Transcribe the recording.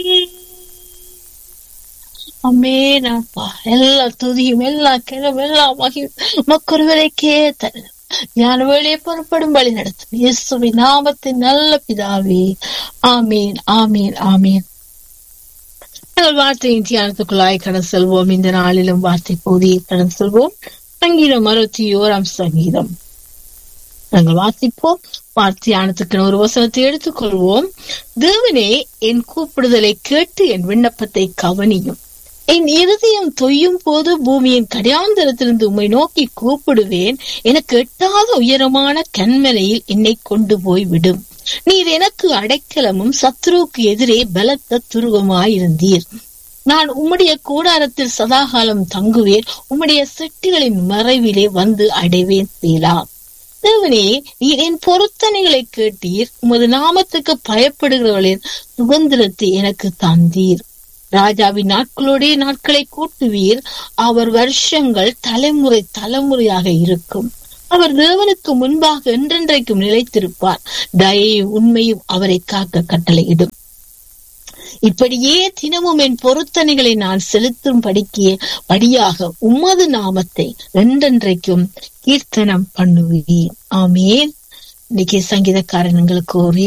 அமேன் அப்பா எல்லா துதியும் எல்லா கிழவும் எல்லா மகியும் மக்கொருவரைக்கே தரு ஞான வேலையை புறப்படும் வழி நடத்தும் இயேசுவின் நாமத்தின் நல்ல பிதாவே ஆமீன் ஆமீன் ஆமீன் நாங்கள் வார்த்தையின் தியானத்துக்குள்ளாய் கடன் செல்வோம் இந்த நாளிலும் வார்த்தை பகுதியை கடன் செல்வோம் சங்கீதம் அறுபத்தி ஓராம் சங்கீதம் நாங்கள் வாசிப்போம் வார்த்தையானத்துக்கு ஒரு வசனத்தை எடுத்துக்கொள்வோம் தேவனே என் கூப்பிடுதலை கேட்டு என் விண்ணப்பத்தை கவனியும் என் இருதயம் தொய்யும் போது பூமியின் கடியாந்தரத்திலிருந்து உம்மை நோக்கி கூப்பிடுவேன் எனக்கு எட்டாத உயரமான கண்மலையில் என்னை கொண்டு போய் விடும் நீர் எனக்கு அடைக்கலமும் சத்ருவுக்கு எதிரே பலத்த துருவமாயிருந்தீர் நான் உம்முடைய கூடாரத்தில் சதாகாலம் தங்குவேன் உம்முடைய செட்டுகளின் மறைவிலே வந்து அடைவேன் சேலா தேவனே நீர் என் பொருத்தனைகளை கேட்டீர் உமது நாமத்துக்கு பயப்படுகிறவர்களின் சுதந்திரத்தை எனக்கு தந்தீர் ராஜாவின் நாட்களோடே நாட்களை கூட்டுவீர் அவர் வருஷங்கள் தலைமுறை தலைமுறையாக இருக்கும் அவர் தேவனுக்கு முன்பாக என்றென்றைக்கும் நிலைத்திருப்பார் தயையும் உண்மையும் அவரை காக்க கட்டளையிடும் இப்படியே தினமும் என் பொருத்தனைகளை நான் செலுத்தும் படிக்கிய படியாக உமது நாமத்தை என்றென்றைக்கும் கீர்த்தனம் பண்ணுவேன் ஆமேன் இன்னைக்கு சங்கீதக்காரன் எங்களுக்கு ஒரே